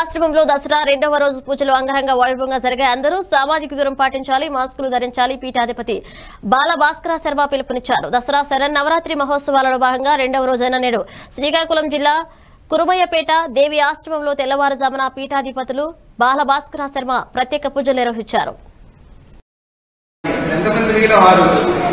ఆశ్రమంలో దసరా రెండవ రోజు పూజలు అంగరంగ వైభవంగా జరిగాయి అందరూ సామాజిక దూరం పాటించాలి మాస్కులు ధరించాలి పీఠాధిపతి బాల భాస్కర శర్మ పిలుపునిచ్చారు దసరా శరణ్ నవరాత్రి మహోత్సవాలలో భాగంగా రెండవ రోజైన నేడు శ్రీకాకుళం జిల్లా కురుమయ్యపేట దేవి ఆశ్రమంలో తెల్లవారుజామున పీఠాధిపతులు బాల భాస్కర శర్మ ప్రత్యేక పూజలు నిర్వహించారు ఎంతమంది వీళ్ళు వారు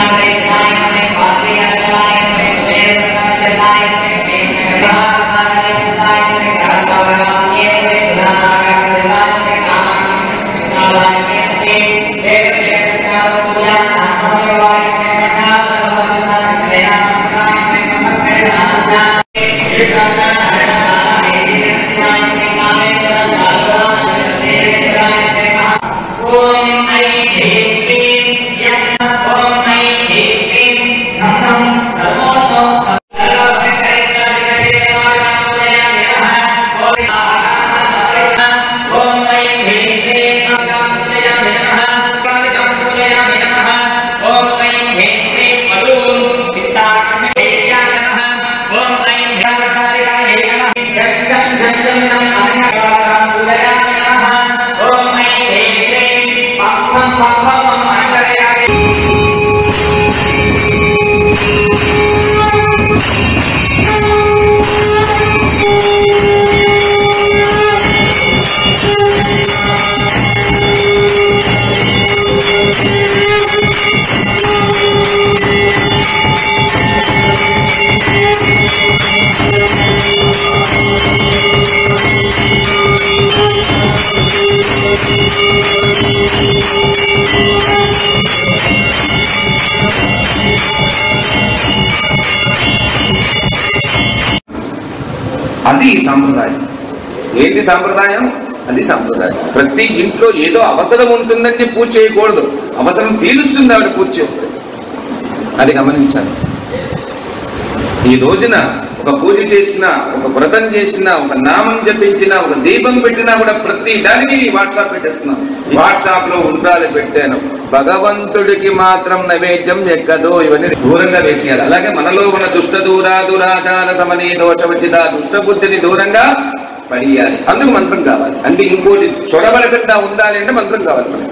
అది సాంప్రదాయం ఏంటి సాంప్రదాయం అది సాంప్రదాయం ప్రతి ఇంట్లో ఏదో అవసరం ఉంటుందని చెప్పి పూజ చేయకూడదు అవసరం తీరుస్తుంది ఆవిడ పూజ చేస్తే అది గమనించాలి ఈ రోజున ఒక పూజ చేసిన ఒక వ్రతం చేసిన ఒక నామం జపించిన ఒక దీపం పెట్టినా కూడా ప్రతి దానికి వాట్సాప్ పెట్టేస్తున్నాం వాట్సాప్ లో ఉండాలి పెట్టాను భగవంతుడికి మాత్రం నైవేద్యం ఎక్కదు ఇవన్నీ దూరంగా వేసేయాలి అలాగే మనలో ఉన్న దుష్ట దూరా దురాచార సమనీ దోష విద్యుత దుష్ట బుద్ధిని దూరంగా పడియాలి అందుకు మంత్రం కావాలి అంటే ఇంకోటి చొరబడకుండా ఉండాలి అంటే మంత్రం కావాలి మనకి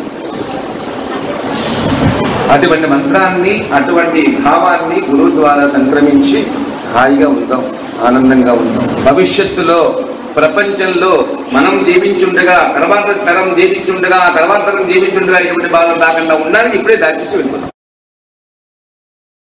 అటువంటి మంత్రాన్ని అటువంటి భావాన్ని గురువు ద్వారా సంక్రమించి హాయిగా ఉందాం ఆనందంగా ఉందాం భవిష్యత్తులో ప్రపంచంలో మనం జీవించుండగా తర్వాత తరం జీవించుండగా ఆ తర్వాత తరం జీవించుండగా ఇటువంటి బాధలు రాకుండా ఉండడానికి ఇప్పుడే దాచేసి వెళ్ళిపోతాం